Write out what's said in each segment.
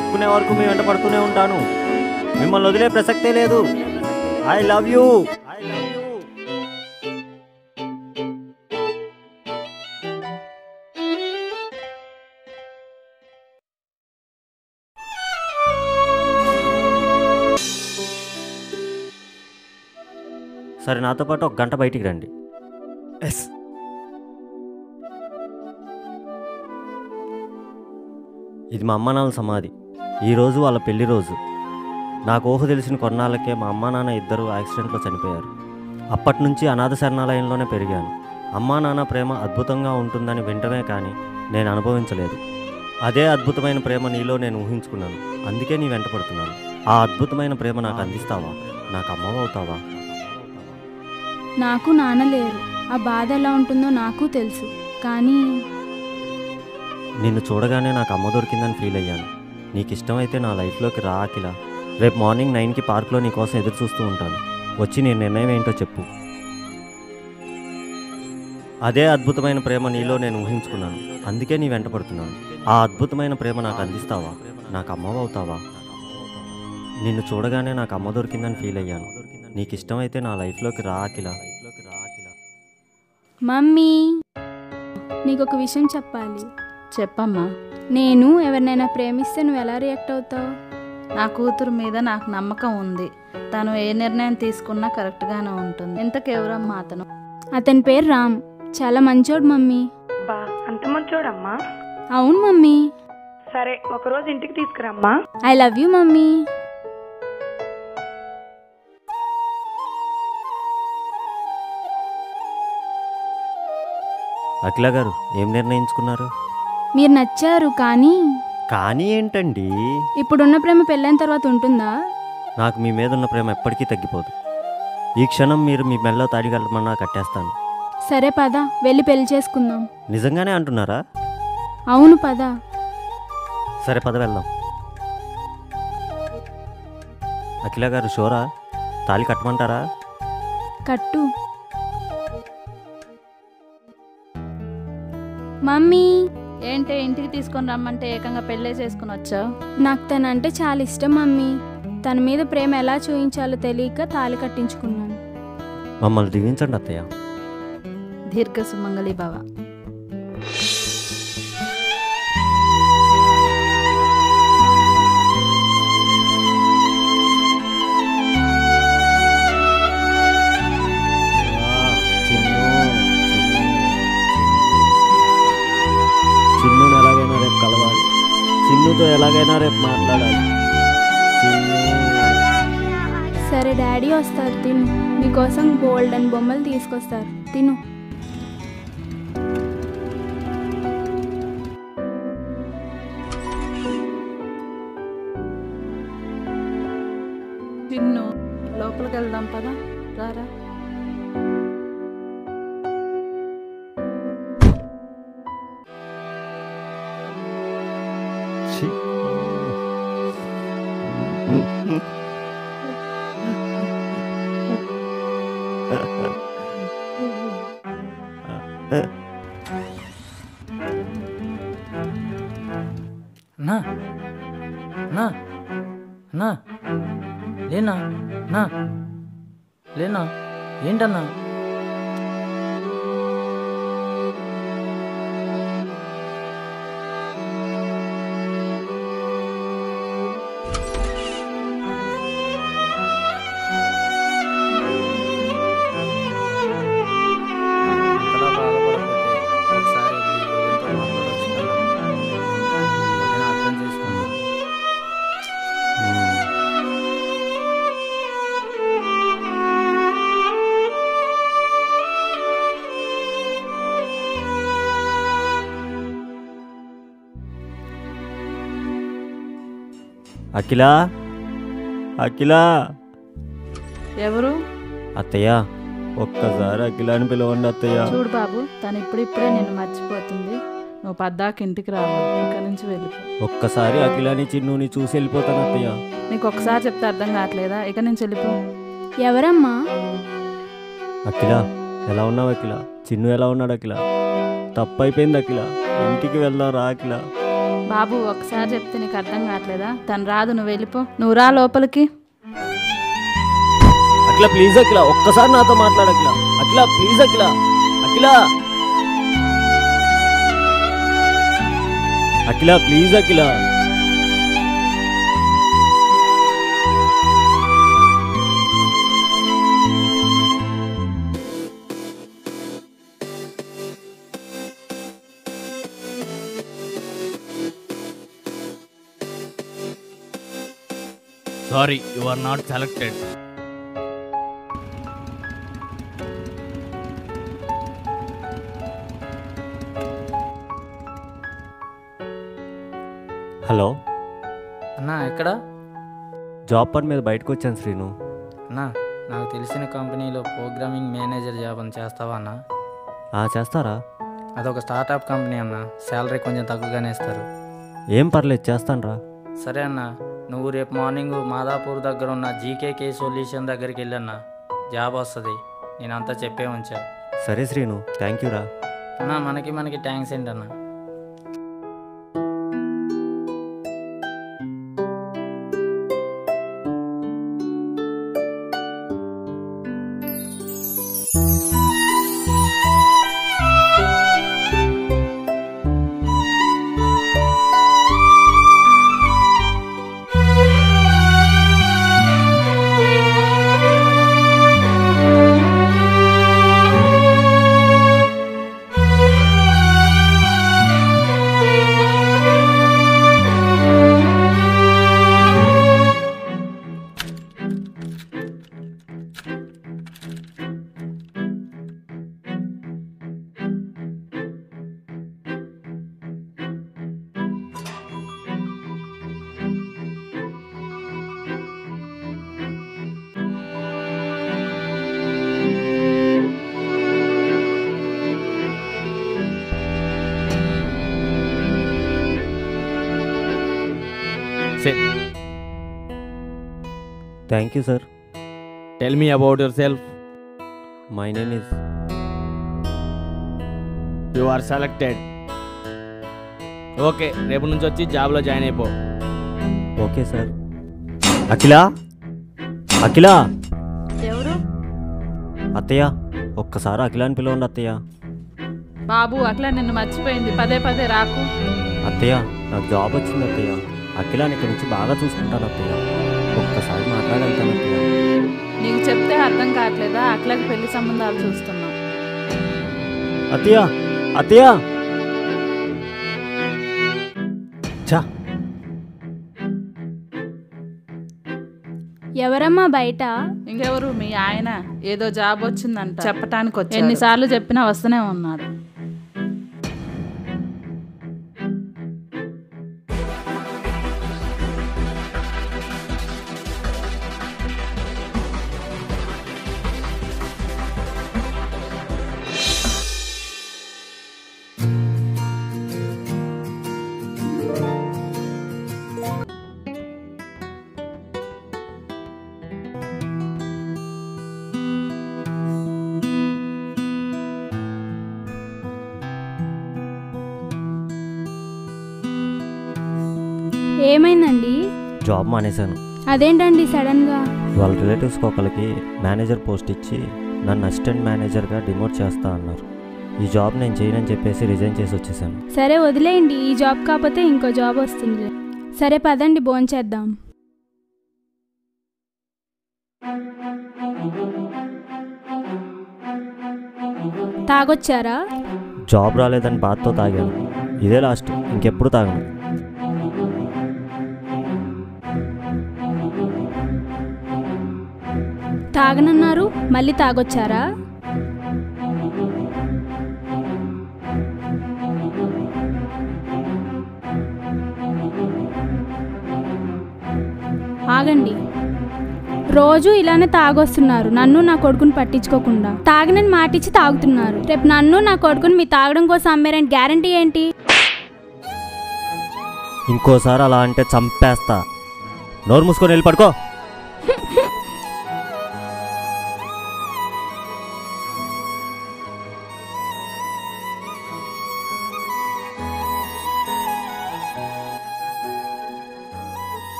ఒప్పుకునే వరకు మీ వెంట పడుతూనే ఉంటాను మిమ్మల్ని వదిలే ప్రసక్తే లేదు I love you I love you సరే నాతో పాటు ఒక గంట బయటికి రండి ఎస్ ఇది మా అమ్మ నాన్న సమాధి ఈరోజు వాళ్ళ పెళ్లి రోజు నాకు ఊహ తెలిసిన కొన్నాళ్ళకే మా అమ్మా నాన్న ఇద్దరు యాక్సిడెంట్లో చనిపోయారు అప్పటి నుంచి అనాథ శరణాలయంలోనే పెరిగాను అమ్మా నాన్న ప్రేమ అద్భుతంగా ఉంటుందని వింటమే కానీ నేను అనుభవించలేదు అదే అద్భుతమైన ప్రేమ నీలో నేను ఊహించుకున్నాను అందుకే నీ వెంట పడుతున్నాను ఆ అద్భుతమైన ప్రేమ నాకు అందిస్తావా నాకు అమ్మవవుతావా నాకు నాన్న లేరు ఆ బాధ ఎలా ఉంటుందో నాకు తెలుసు కానీ నిన్ను చూడగానే నాకు అమ్మ దొరికిందని ఫీల్ అయ్యాను నీకు ఇష్టమైతే నా లైఫ్లోకి రా అఖిల రేపు మార్నింగ్ నైన్కి పార్క్లో నీ కోసం ఎదురు చూస్తూ ఉంటాను వచ్చి నీ నిర్ణయం ఏంటో చెప్పు అదే అద్భుతమైన ప్రేమ నీలో నేను ఊహించుకున్నాను అందుకే నీ వెంట పడుతున్నాను ఆ అద్భుతమైన ప్రేమ నాకు అందిస్తావా నాకు అమ్మవవుతావా నిన్ను చూడగానే నాకు అమ్మ దొరికిందని ఫీల్ అయ్యాను నీకు ఇష్టమైతే నా లైఫ్లోకి రా అఖిల మమ్మీ నీకు ఒక విషయం చెప్పాలి చెప్పమ్మా నేను ఎవరినైనా ప్రేమిస్తే నువ్వు ఎలా రియాక్ట్ అవుతావు నా కూతురు మీద నాకు నమ్మకం ఉంది తను ఏ నిర్ణయం తీసుకున్నా కరెక్ట్గానే ఉంటుంది ఇంతకెవరమ్మా అతను అతని పేరు రామ్ చాలా మంచోడు మమ్మీ బా అంత మంచోడమ్మా అవును మమ్మీ సరే ఒకరోజు ఇంటికి తీసుకురమ్మా I love you mummy Akhila garu ఏం నిర్ణయించుకున్నారు మీరు నచ్చారు కానీ కానీ ఏంటండి ఇప్పుడున్న ప్రేమ పెళ్ళైన తర్వాత ఉంటుందా నాకు మీ మీద ఉన్న ప్రేమ ఎప్పటికీ తగ్గిపోదు ఈ క్షణం మీరు మీ మెల్లో తాడిగలమన్నా కట్టేస్తాను సరే పద వెళ్ళి పెళ్లి చేసుకుందాం నిజంగానే అంటున్నారా అవును పద సరే పద వెళ్దాం అఖిల గారు షోరా తాళి కట్టమంటారా కట్టు మమ్మీ ఏంటి ఇంటికి తీసుకొని రమ్మంటే ఏకంగా పెళ్ళే చేసుకుని వచ్చావు నాకు తనంటే చాలా ఇష్టం మమ్మీ తన మీద ప్రేమ ఎలా చూపించాలో తెలియక తాళి కట్టించుకున్నాను మమ్మల్ని దీవించండి అత్తయ్య దీర్ఘ సుమంగళి భవ చిన్ను చిన్నును ఎలాగైనా రేపు కలవాలి చిన్నుతో ఎలాగైనా రేపు మాట్లాడాలి చిన్ను సరే డాడీ వస్తారు తిను నీకోసం గోల్డెన్ బొమ్మలు తీసుకొస్తారు తిను చిన్ను లోపలికి వెళ్దాం పదా రారా ఛీ. అన్నా అన్నా అన్నా లేనా నా లేనా ఏంటన్నా ఇంతలా బాధపడకపోతే ఒకసారి వెళ్ళి వదినతో మాట్లాడొచ్చు కదా. వదిన అర్థం చేసుకుంది అఖిల అఖిల ఎవరు అత్తయ్య ఒక్కసారి అఖిల అని పిలవండి అత్తయ్య చూడు బాబు తను ఇప్పుడిప్పుడే నిన్ను మర్చిపోతుంది నువ్వు పద్దాకి ఇంటికి రావాలి ఇక్కడ నుంచి వెళ్ళిపో ఒక్కసారి అఖిలని చిన్నుని చూసి వెళ్ళిపోతాను అత్తయ్య నీకు ఒకసారి చెప్తే అర్థం కావట్లేదా ఇక నుంచి వెళ్ళిపో ఎవరమ్మా అఖిల ఎలా ఉన్నావు అఖిల చిన్ను ఎలా ఉన్నాడు అఖిల తప్పు అయిపోయింది అఖిల ఇంటికి వెళ్దాం రా అఖిల బాబు ఒకసారి చెప్తే నీకు అర్థం కావట్లేదా తను రాదు నువ్వు వెళ్ళిపో నువ్వు రా లోపలికి అఖిల ప్లీజ్ అఖిల ఒక్కసారి నాతో మాట్లాడు Akhila Akhila please Akhila Akhila Akhila please Akhila sorry you are not selected hello అన్నా ఎక్కడ జాబ్ పని మీద బయటకు వచ్చాను శ్రీను అన్నా నాకు తెలిసిన కంపెనీలో ప్రోగ్రామింగ్ మేనేజర్ జాబ్ అని చేస్తావా అన్నా ఆ చేస్తారా అదొక స్టార్టప్ కంపెనీ అన్న శాలరీ కొంచెం తక్కువగానే ఇస్తారు ఏం పర్లేదు చేస్తాను రా సరే అన్న నువ్వు రేపు మార్నింగ్ మాదాపూర్ దగ్గర ఉన్న జీకేకే సొల్యూషన్ దగ్గరికి వెళ్ళన్నా జాబ్ వస్తుంది నేనంతా చెప్పే ఉంచా సరే శ్రీను థ్యాంక్ యూ రా అన్నా మనకి మనకి థ్యాంక్స్ ఏంటన్నా thank you sir tell me about yourself my name is you are selected okay రేపు నుంచి వచ్చి జాబ్లో జాయిన్ అయిపో ఓకే సార్ అఖిల అఖిల ఎవరు అత్తయ్య ఒక్కసారి అఖిలాని పిలవండి అత్తయ్య బాబు అట్లా నిన్ను మర్చిపోయింది పదే పదే రాకు అత్తయ్య నాకు జాబ్ వచ్చింది అత్తయ్య అఖిలాని ఇక్కడి నుంచి బాగా చూసుకుంటాను అత్తయ్య ఒక్కసారి మాట్లాడతాను అత్తయ్య నీకు చెప్తే అర్థం కావట్లేదా అట్లకి పెళ్లి సంబంధాలు చూస్తున్నాం అత్తయ్య అత్తయ్య చా ఎవరమ్మా బయట ఇంకెవరు మీ ఆయన ఏదో జాబ్ వచ్చిందంట చెప్పటానికి వచ్చి ఎన్నిసార్లు చెప్పినా వస్తూనే ఉన్నాడు ఏమైందండి జాబ్ మానేశాను అదేంటండి సడన్గా వాళ్ళ రిలేటివ్స్కి ఒకరికి మేనేజర్ పోస్ట్ ఇచ్చి నన్ను అసిస్టెంట్ మేనేజర్గా డిమోట్ చేస్తా అన్నారు ఈ జాబ్ నేను చేయనని చెప్పేసి రిజైన్ చేసి వచ్చేసాను సరే వదిలేయండి ఈ జాబ్ కాకపోతే ఇంకో జాబ్ వస్తుంది సరే పదండి భోంచేద్దాం తాగొచ్చారా జాబ్ రాలేదని బాధతో తాగాను ఇదే లాస్ట్ ఇంకెప్పుడు తాగను తాగనన్నారు మళ్ళీ తాగొచ్చారా ఆగండి రోజు ఇలానే తాగొస్తున్నారు నన్ను నా కొడుకుని పట్టించుకోకుండా తాగనని మాటిచ్చి తాగుతున్నారు రేపు నన్ను నా కొడుకుని మీ తాగడం కోసం అమ్మారని గ్యారంటీ ఏంటి ఇంకోసారి అలా అంటే చంపేస్తా నోరు మూసుకొని వెళ్ళి పడుకో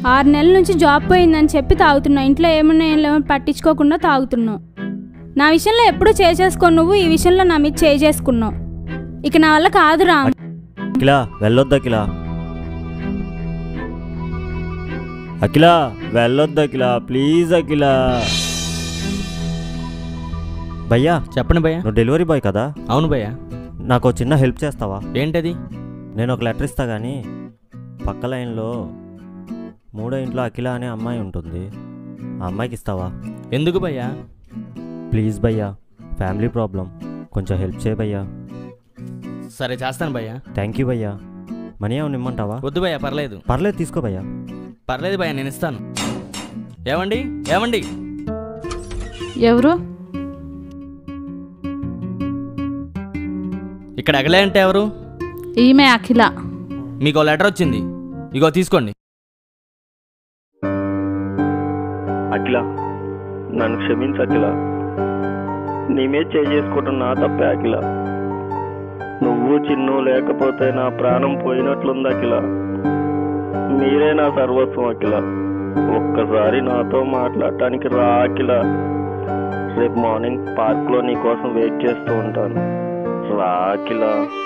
ఆరు నెలల నుంచి జాబ్ పోయిందని చెప్పి తాగుతున్నా ఇంట్లో ఏమున్నా ఏం లేవో పట్టించుకోకుండా తాగుతున్నావు నా విషయంలో ఎప్పుడు చేసేసుకో నువ్వు ఈ విషయంలో నా మీద చేసుకున్నావు ఇక నా వల్ల కాదు రామ్ అఖిల వెళ్ళొద్దు అఖిల అఖిల వెళ్ళొద్దు అఖిల ప్లీజ్ అఖిల భయ్యా చెప్పండి భయ్యా నువ్వు డెలివరీ బాయ్ కదా అవును భయ్యా నాకు ఒక చిన్న హెల్ప్ చేస్తావా ఏంటది నేను ఒక లెటర్ ఇస్తా కానీ పక్క లైన్లో మూడో ఇంట్లో అఖిల అనే అమ్మాయి ఉంటుంది ఆ అమ్మాయికి ఇస్తావా ఎందుకు భయ్యా ప్లీజ్ భయ్యా ఫ్యామిలీ ప్రాబ్లం కొంచెం హెల్ప్ చేయ భయ్యా సరే చేస్తాను భయ్యా థ్యాంక్ యూ భయ్యా మనీ ఏమైనా ఇమ్మంటావా వద్దు భయ్యా పర్లేదు పర్లేదు తీసుకో భయ్యా పర్లేదు భయ్యా నేను ఇస్తాను ఏమండి ఏమండి ఎవరు ఇక్కడ అగలే అంటే ఎవరు ఈమె అఖిల మీకు లెటర్ వచ్చింది ఇగో తీసుకోండి అఖిల నన్ను క్షమించు అఖిల నీ మీద చేసుకోవటం నా తప్పే అఖిల నువ్వు చిన్ను లేకపోతే నా ప్రాణం పోయినట్లుంది అఖిల మీరే నా సర్వస్వం అఖిల ఒక్కసారి నాతో మాట్లాడటానికి రా అఖిల రేపు మార్నింగ్ పార్క్లో నీ కోసం వెయిట్ చేస్తూ ఉంటాను రా అఖిల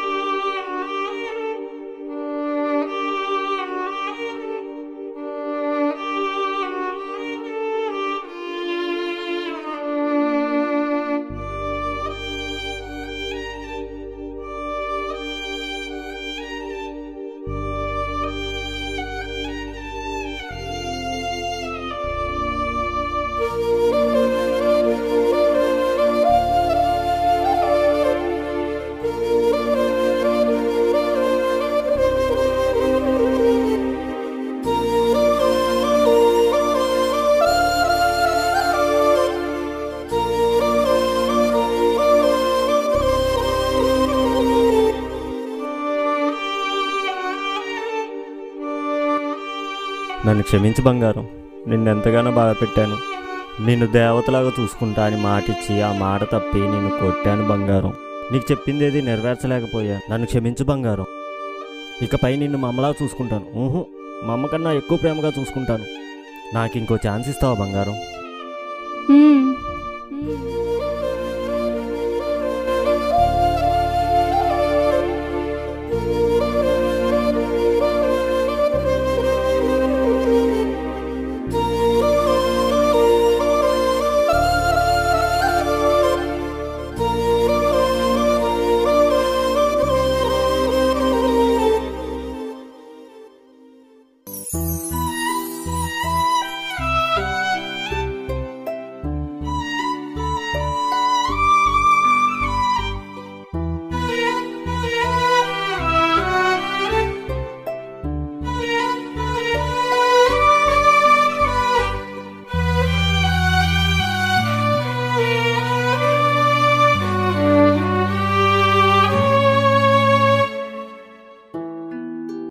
నన్ను క్షమించు బంగారం నిన్ను ఎంతగానో బాధ పెట్టాను నిన్ను దేవతలాగా చూసుకుంటా అని మాటిచ్చి ఆ మాట తప్పి నిన్ను కొట్టాను బంగారం నీకు చెప్పింది ఏది నెరవేర్చలేకపోయా నన్ను క్షమించు బంగారం ఇకపై నిన్ను మా అమ్మలా చూసుకుంటాను ఊహు మా అమ్మ కన్నా ఎక్కువ ప్రేమగా చూసుకుంటాను నాకు ఇంకో ఛాన్స్ ఇస్తావా బంగారం మ్మ్.